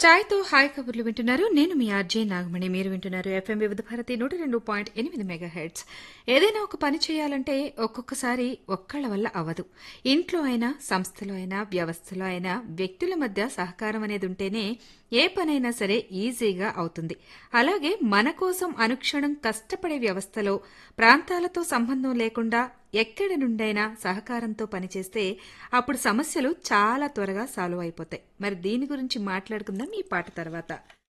ఛాయ్తో hi కబుర్లు వింటున్నారు నేను మీ ఆర్జే నాగమణి మీరు వింటున్నారు ఎఫ్ఎం వివిధ భారతి నూట రెండు పాయింట్ ఎనిమిది మెగా హెడ్స్ ఏదైనా ఒక పని చేయాలంటే ఒక్కొక్కసారి ఒక్కళ్ళ వల్ల అవ్వదు ఇంట్లో అయినా సంస్థలో అయినా వ్యవస్థలో అయినా వ్యక్తుల మధ్య సహకారం అనేది ఉంటేనే ఏ పనైనా సరే ఈజీగా అవుతుంది అలాగే మన కోసం అనుక్షణం కష్టపడే వ్యవస్థలో ప్రాంతాలతో సంబంధం లేకుండా ఎక్కడి నుండైనా సహకారంతో పనిచేస్తే అప్పుడు సమస్యలు చాలా త్వరగా సాల్వ్ అయిపోతాయి మరి దీని గురించి మాట్లాడుకుందాం ఈ పాట తర్వాత